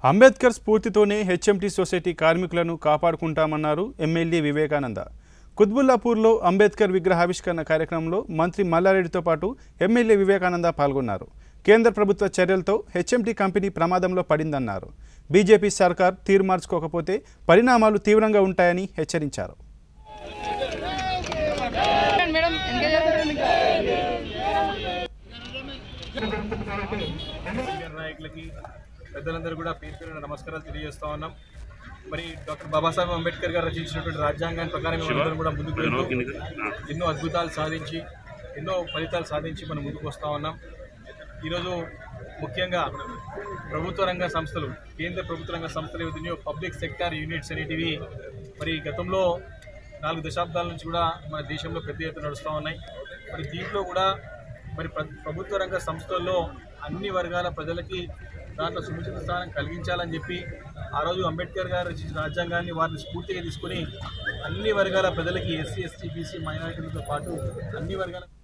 అంబేద్కర్ స్ఫూర్తితోనే HMT society కార్మికులను కాపాడుకుంటామన్నారు ఎమ్మెల్యే వివేకానంద కుత్బుల్లాపూర్లో అంబేద్కర్ విగ్రహావిష్కరణ కార్యక్రమంలో మంత్రి మల్లారెడ్డితో పాటు ఎమ్మెల్యే వివేకానంద పాల్గొన్నారు కేంద్ర ప్రభుత్వ చర్యలతో హెచ్ఎంటీ కంపెనీ ప్రమాదంలో పడిందన్నారు బీజేపీ సర్కార్ తీరు మార్చుకోకపోతే పరిణామాలు తీవ్రంగా ఉంటాయని హెచ్చరించారు మేడం ఎంగేజ్ అవుతారండి సీనియర్ నాయకులకి పెద్దలందరూ కూడా పేరు పేరున నమస్కారాలు తెలియజేస్తా ఉన్నాం మరి డాక్టర్ బాబాసాహెబ్ అంబేద్కర్ గారు రచించినటువంటి రాజ్యాంగాన్ని ప్రకారం మనందరం కూడా ముందుకు వెళ్తూ ఎన్నో అద్భుతాలు సాధించి ఎన్నో ఫలితాలు సాధించి మనం ముందుకు వస్తూ ఉన్నాం ఈరోజు ముఖ్యంగా ప్రభుత్వ రంగ సంస్థలు కేంద్ర ప్రభుత్వ రంగ సంస్థలు ఏవైతున్నాయో పబ్లిక్ సెక్టార్ యూనిట్స్ అనేటివి మరి గతంలో నాలుగు దశాబ్దాల నుంచి కూడా మన దేశంలో పెద్ద ఎత్తున నడుస్తూ ఉన్నాయి మరి దీంట్లో కూడా మరి ప్ర- ప్రభుత్వ రంగ సంస్థల్లో అన్ని వర్గాల ప్రజలకి దాంట్లో సుముచిత స్థానం కలిగించాలని చెప్పి ఆ రోజు అంబేద్కర్ గారు రచించిన రాజ్యాంగాన్ని వారిని స్ఫూర్తిగా తీసుకుని అన్ని వర్గాల ప్రజలకి ఎస్సీ ఎస్టీ బీసీ మైనారిటీలతో పాటు అన్ని వర్గాల